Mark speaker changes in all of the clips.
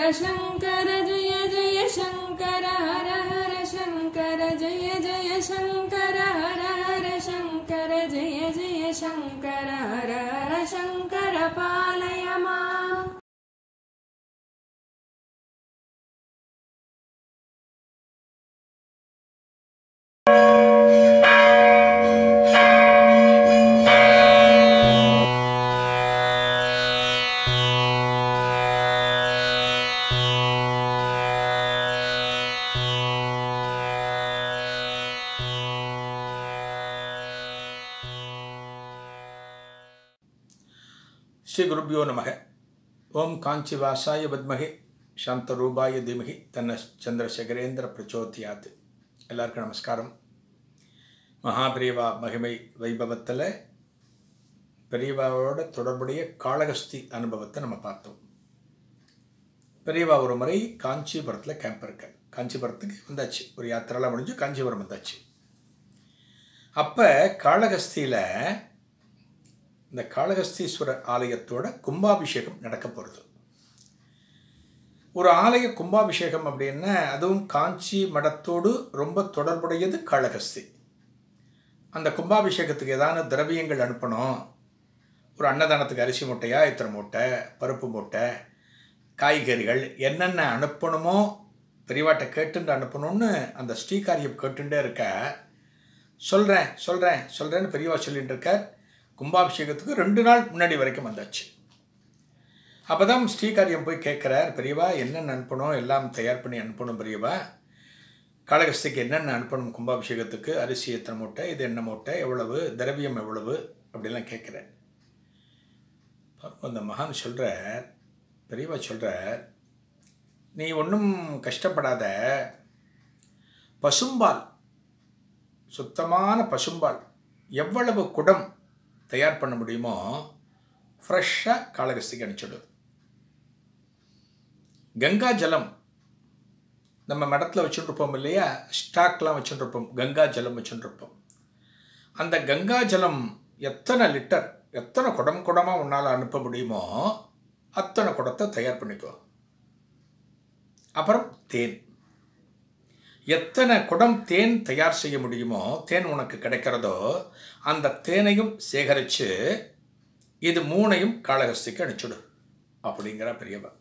Speaker 1: शङ्कर जय जय शङ्कर हर हर शङ्कर जय जय शङ्कर हर हर शङ्कर जय जय शङ्कर हर हर शङ्कर पालय माम्
Speaker 2: ஸ்ரீ குருப்பியோ நமக ஓம் காஞ்சி வாசாய பத்மகே சாந்தரூபாய தீமகி தன்ன சந்திரசேகரேந்திர பிரச்சோதியாத் எல்லாருக்கும் நமஸ்காரம் மகாபிரியவா மகிமை வைபவத்தில் பெரியவாவோட தொடர்புடைய காளகஸ்தி அனுபவத்தை நம்ம பார்த்தோம் பெரியவா ஒரு முறை காஞ்சிபுரத்தில் கேம்ப் இருக்க காஞ்சிபுரத்துக்கு வந்தாச்சு ஒரு யாத்திரைலாம் முடிஞ்சு காஞ்சிபுரம் வந்தாச்சு அப்போ காளகஸ்தியில் இந்த காளகஸ்தீஸ்வரர் ஆலயத்தோட கும்பாபிஷேகம் நடக்க போகிறது ஒரு ஆலய கும்பாபிஷேகம் அப்படின்னா அதுவும் காஞ்சி மடத்தோடு ரொம்ப தொடர்புடையது காளகஸ்தி அந்த கும்பாபிஷேகத்துக்கு ஏதான திரவியங்கள் அனுப்பணும் ஒரு அன்னதானத்துக்கு அரிசி மூட்டையா இத்தனை மூட்டை பருப்பு மூட்டை காய்கறிகள் என்னென்ன அனுப்பணுமோ பெரியவாட்டை கேட்டுண்டு அனுப்பணும்னு அந்த ஸ்ரீகாரியம் கேட்டுட்டே இருக்க சொல்கிறேன் சொல்கிறேன் சொல்கிறேன்னு பெரியவா சொல்லிட்டு இருக்கார் கும்பாபிஷேகத்துக்கு ரெண்டு நாள் முன்னாடி வரைக்கும் வந்தாச்சு அப்போ தான் ஸ்ரீகாரியம் போய் கேட்குறார் பெரியவா என்னென்ன அனுப்பணும் எல்லாம் தயார் பண்ணி அனுப்பணும் பெரியவா காளகஸ்திக்கு என்னென்ன அனுப்பணும் கும்பாபிஷேகத்துக்கு அரிசி எத்தனை மூட்டை இது என்ன மூட்டை எவ்வளவு திரவியம் எவ்வளவு அப்படிலாம் கேட்குறேன் அந்த மகான் சொல்கிறார் பெரியவா சொல்கிறார் நீ ஒன்றும் கஷ்டப்படாத பசும்பால் சுத்தமான பசும்பால் எவ்வளவு குடம் தயார் பண்ண முடியுமோ ஃப்ரெஷ்ஷாக காளகஸ்திக்கு அனுப்பிச்சிடு கங்கா ஜலம் நம்ம மடத்தில் வச்சுட்டுருப்போம் இல்லையா ஸ்டாக்லாம் வச்சுட்டுருப்போம் கங்கா ஜலம் வச்சுட்டுருப்போம் அந்த கங்கா ஜலம் எத்தனை லிட்டர் எத்தனை குடம் குடமாக உன்னால் அனுப்ப முடியுமோ அத்தனை குடத்தை தயார் பண்ணிக்கோ அப்புறம் தேன் எத்தனை குடம் தேன் தயார் செய்ய முடியுமோ தேன் உனக்கு கிடைக்கிறதோ அந்த தேனையும் சேகரித்து இது மூணையும் காளகஸ்திக்கு அனுப்பிச்சுடு அப்படிங்கிற பெரியவா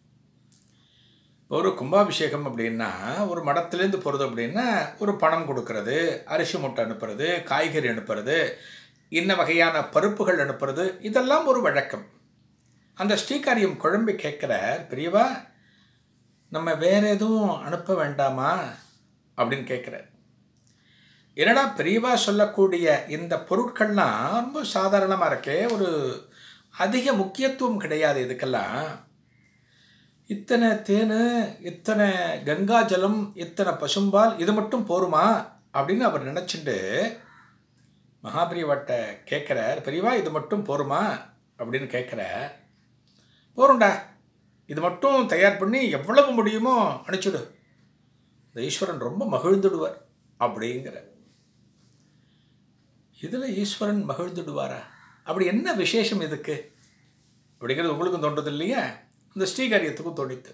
Speaker 2: ஒரு கும்பாபிஷேகம் அப்படின்னா ஒரு மடத்துலேருந்து போகிறது அப்படின்னா ஒரு பணம் கொடுக்கறது அரிசி மூட்டை அனுப்புறது காய்கறி அனுப்புறது இன்ன வகையான பருப்புகள் அனுப்புறது இதெல்லாம் ஒரு வழக்கம் அந்த ஸ்ரீகாரியம் குழம்பி கேட்குறார் பெரியவா நம்ம வேற எதுவும் அனுப்ப வேண்டாமா அப்படின்னு கேட்குறார் என்னடா பெரியவா சொல்லக்கூடிய இந்த பொருட்கள்லாம் ரொம்ப சாதாரணமாக இருக்கே ஒரு அதிக முக்கியத்துவம் கிடையாது இதுக்கெல்லாம் இத்தனை தேன் இத்தனை கங்கா ஜலம் இத்தனை பசும்பால் இது மட்டும் போருமா அப்படின்னு அவர் நினச்சிட்டு மகாபிரியவாட்ட கேட்குறார் பெரியவா இது மட்டும் போருமா அப்படின்னு கேட்குறார் போரும்டா இது மட்டும் தயார் பண்ணி எவ்வளவு முடியுமோ அனுப்பிச்சுடு இந்த ஈஸ்வரன் ரொம்ப மகிழ்ந்துடுவார் அப்படிங்கிற இதில் ஈஸ்வரன் மகிழ்ந்துடுவாரா அப்படி என்ன விசேஷம் இதுக்கு அப்படிங்கிறது உங்களுக்கும் தோன்றது இல்லையா இந்த ஸ்ரீகாரியத்துக்கும் தோணித்து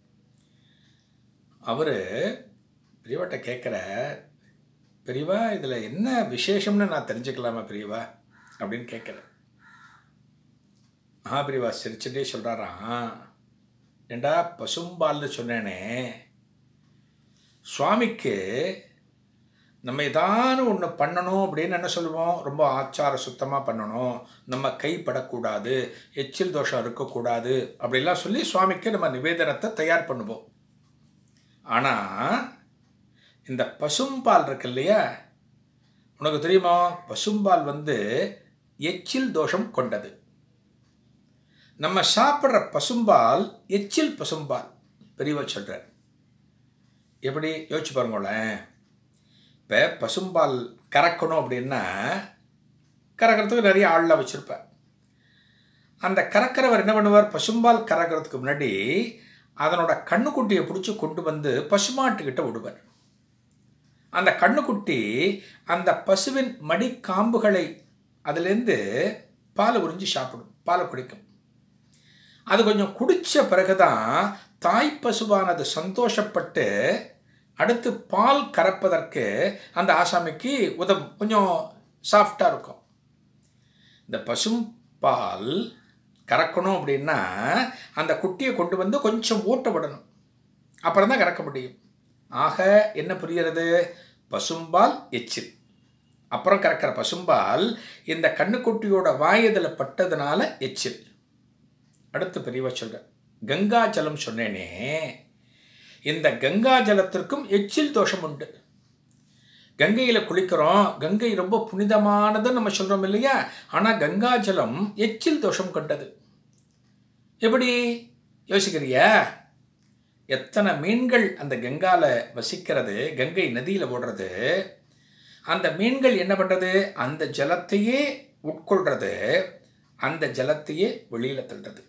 Speaker 2: அவர் பெரியவாட்ட கேட்குற பெரியவா இதில் என்ன விசேஷம்னு நான் தெரிஞ்சுக்கலாமா பெரியவா அப்படின்னு கேட்குறேன் மகாபிரிவா சிரிச்சுட்டே சொல்கிறாராம் ஏண்டா பசும்பால்னு சொன்னேனே சுவாமிக்கு நம்ம ஏதானு ஒன்று பண்ணணும் அப்படின்னு என்ன சொல்லுவோம் ரொம்ப ஆச்சார சுத்தமாக பண்ணணும் நம்ம கைப்படக்கூடாது எச்சில் தோஷம் இருக்கக்கூடாது அப்படிலாம் சொல்லி சுவாமிக்கு நம்ம நிவேதனத்தை தயார் பண்ணுவோம் ஆனால் இந்த பசும்பால் இருக்கு இல்லையா உனக்கு தெரியுமா பசும்பால் வந்து எச்சில் தோஷம் கொண்டது நம்ம சாப்பிட்ற பசும்பால் எச்சில் பசும்பால் பெரியவா சொல்கிறார் எப்படி யோசிச்சு பாருங்களேன் இப்போ பசும்பால் கறக்கணும் அப்படின்னா கறக்கிறதுக்கு நிறைய ஆள்லாம் வச்சுருப்பேன் அந்த கறக்கிறவர் என்ன பண்ணுவார் பசும்பால் கறக்கிறதுக்கு முன்னாடி அதனோட கண்ணுக்குட்டியை பிடிச்சி கொண்டு வந்து பசுமாட்டுக்கிட்ட விடுவார் அந்த கண்ணுக்குட்டி அந்த பசுவின் மடிக்காம்புகளை அதுலேருந்து பாலை உறிஞ்சி சாப்பிடும் பாலை குடிக்கும் அது கொஞ்சம் குடித்த பிறகு தான் தாய் பசுவானது சந்தோஷப்பட்டு அடுத்து பால் கறப்பதற்கு அந்த ஆசாமிக்கு உதவும் கொஞ்சம் சாஃப்டாக இருக்கும் இந்த பசும் பால் கறக்கணும் அப்படின்னா அந்த குட்டியை கொண்டு வந்து கொஞ்சம் ஊட்ட விடணும் அப்புறம் தான் கறக்க முடியும் ஆக என்ன புரிகிறது பசும்பால் எச்சில் அப்புறம் கறக்கிற பசும்பால் இந்த கண்ணுக்குட்டியோட வாயதில் பட்டதுனால எச்சில் அடுத்து பெரியவா சொல்கிறேன் கங்கா ஜலம் சொன்னேனே இந்த கங்கா ஜலத்திற்கும் எச்சில் தோஷம் உண்டு கங்கையில் குளிக்கிறோம் கங்கை ரொம்ப புனிதமானதுன்னு நம்ம சொல்கிறோம் இல்லையா ஆனால் கங்கா ஜலம் எச்சில் தோஷம் கொண்டது எப்படி யோசிக்கிறியா எத்தனை மீன்கள் அந்த கங்கால வசிக்கிறது கங்கை நதியில் ஓடுறது அந்த மீன்கள் என்ன பண்ணுறது அந்த ஜலத்தையே உட்கொள்றது அந்த ஜலத்தையே வெளியில் தள்ளுறது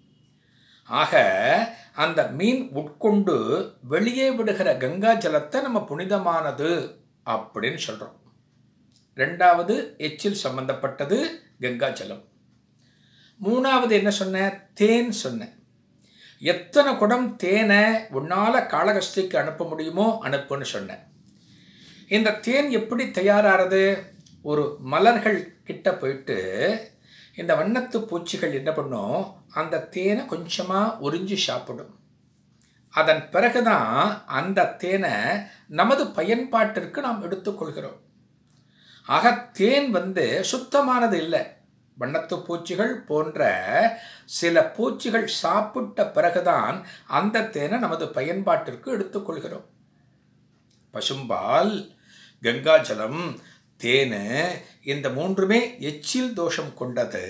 Speaker 2: ஆக அந்த மீன் உட்கொண்டு வெளியே விடுகிற கங்கா ஜலத்தை நம்ம புனிதமானது அப்படின்னு சொல்கிறோம் ரெண்டாவது எச்சில் சம்பந்தப்பட்டது கங்கா ஜலம் மூணாவது என்ன சொன்னேன் தேன் சொன்னேன் எத்தனை குடம் தேனை உன்னால் காளகஸ்திக்கு அனுப்ப முடியுமோ அனுப்புன்னு சொன்னேன் இந்த தேன் எப்படி தயாராகிறது ஒரு மலர்கள் கிட்ட போயிட்டு இந்த வண்ணத்து பூச்சிகள் என்ன பண்ணும் அந்த தேனை கொஞ்சமாக உறிஞ்சி சாப்பிடும் அதன் பிறகுதான் அந்த தேனை நமது பயன்பாட்டிற்கு நாம் எடுத்துக்கொள்கிறோம் ஆக தேன் வந்து சுத்தமானது இல்லை வண்ணத்து பூச்சிகள் போன்ற சில பூச்சிகள் சாப்பிட்ட பிறகுதான் அந்த தேனை நமது பயன்பாட்டிற்கு எடுத்துக்கொள்கிறோம் பசும்பால் கங்காஜலம் தேனு இந்த மூன்றுமே எச்சில் தோஷம் கொண்டது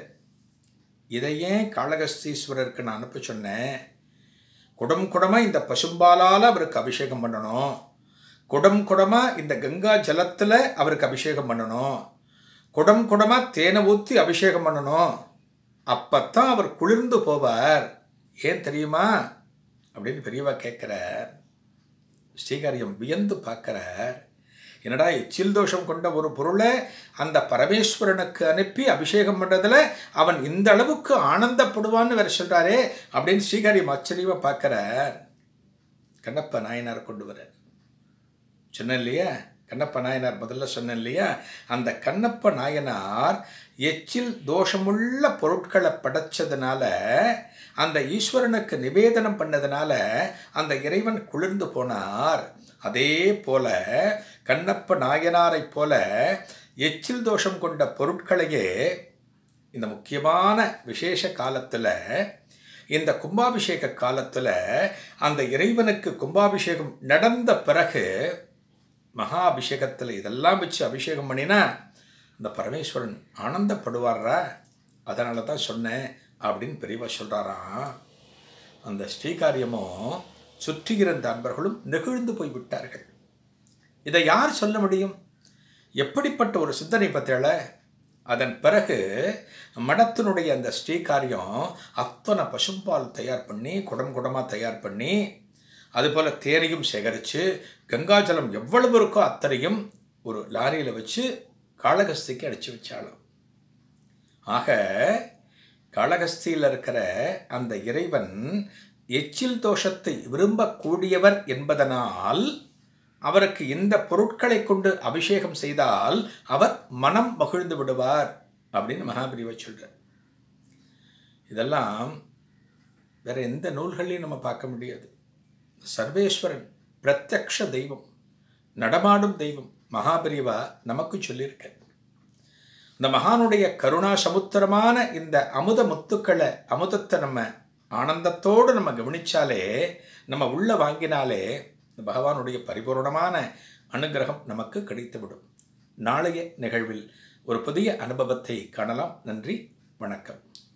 Speaker 2: இதை ஏன் காளகஸ்தீஸ்வரருக்கு நான் அனுப்ப சொன்னேன் குடம் குடமாக இந்த பசும்பாலால் அவருக்கு அபிஷேகம் பண்ணணும் குடம் குடமாக இந்த கங்கா ஜலத்தில் அவருக்கு அபிஷேகம் பண்ணணும் குடம் குடமாக தேனை ஊற்றி அபிஷேகம் பண்ணணும் அப்பத்தான் அவர் குளிர்ந்து போவார் ஏன் தெரியுமா அப்படின்னு பெரியவா கேட்குறார் ஸ்ரீகாரியம் வியந்து பார்க்குறார் என்னடா எச்சில் தோஷம் கொண்ட ஒரு பொருளை அந்த பரமேஸ்வரனுக்கு அனுப்பி அபிஷேகம் பண்ணுறதுல அவன் இந்த அளவுக்கு ஆனந்தப்படுவான்னு வேற சொல்கிறாரே அப்படின்னு ஸ்ரீகாரியம் ஆச்சரியமாக பார்க்குறார் கண்ணப்ப நாயனார் கொண்டு வரார் சொன்னேன் இல்லையா கண்ணப்ப நாயனார் முதல்ல சொன்னேன் இல்லையா அந்த கண்ணப்ப நாயனார் எச்சில் தோஷமுள்ள பொருட்களை படைச்சதுனால அந்த ஈஸ்வரனுக்கு நிவேதனம் பண்ணதுனால அந்த இறைவன் குளிர்ந்து போனார் அதே போல கண்ணப்ப நாயனாரை போல எச்சில் தோஷம் கொண்ட பொருட்களையே இந்த முக்கியமான விசேஷ காலத்தில் இந்த கும்பாபிஷேக காலத்தில் அந்த இறைவனுக்கு கும்பாபிஷேகம் நடந்த பிறகு மகா அபிஷேகத்தில் இதெல்லாம் வச்சு அபிஷேகம் பண்ணினா அந்த பரமேஸ்வரன் ஆனந்தப்படுவாரா அதனால தான் சொன்னேன் அப்படின்னு பெரியவா சொல்கிறாராம் அந்த ஸ்ரீகாரியமும் சுற்றி இருந்த அன்பர்களும் நெகிழ்ந்து போய் விட்டார்கள் இதை யார் சொல்ல முடியும் எப்படிப்பட்ட ஒரு சிந்தனை பத்தியல அதன் பிறகு மடத்தினுடைய அந்த ஸ்ரீகாரியம் அத்தனை பசும்பால் தயார் பண்ணி குடம் குடமாக தயார் பண்ணி அதுபோல் தேனையும் சேகரித்து கங்காஜலம் எவ்வளவு இருக்கோ அத்தனையும் ஒரு லாரியில் வச்சு காளகஸ்திக்கு அடித்து வச்சாலும் ஆக காளகஸ்தியில் இருக்கிற அந்த இறைவன் எச்சில் தோஷத்தை விரும்பக்கூடியவர் என்பதனால் அவருக்கு இந்த பொருட்களை கொண்டு அபிஷேகம் செய்தால் அவர் மனம் மகிழ்ந்து விடுவார் அப்படின்னு மகாபிரிவா சொல்கிறார் இதெல்லாம் வேற எந்த நூல்களையும் நம்ம பார்க்க முடியாது சர்வேஸ்வரன் பிரத்யக்ஷ தெய்வம் நடமாடும் தெய்வம் மகாபிரிவா நமக்கு சொல்லியிருக்க இந்த மகானுடைய கருணா சமுத்திரமான இந்த அமுத முத்துக்களை அமுதத்தை நம்ம ஆனந்தத்தோடு நம்ம கவனிச்சாலே நம்ம உள்ள வாங்கினாலே இந்த பகவானுடைய பரிபூர்ணமான அனுகிரகம் நமக்கு கிடைத்துவிடும் நாளைய நிகழ்வில் ஒரு புதிய அனுபவத்தை காணலாம் நன்றி வணக்கம்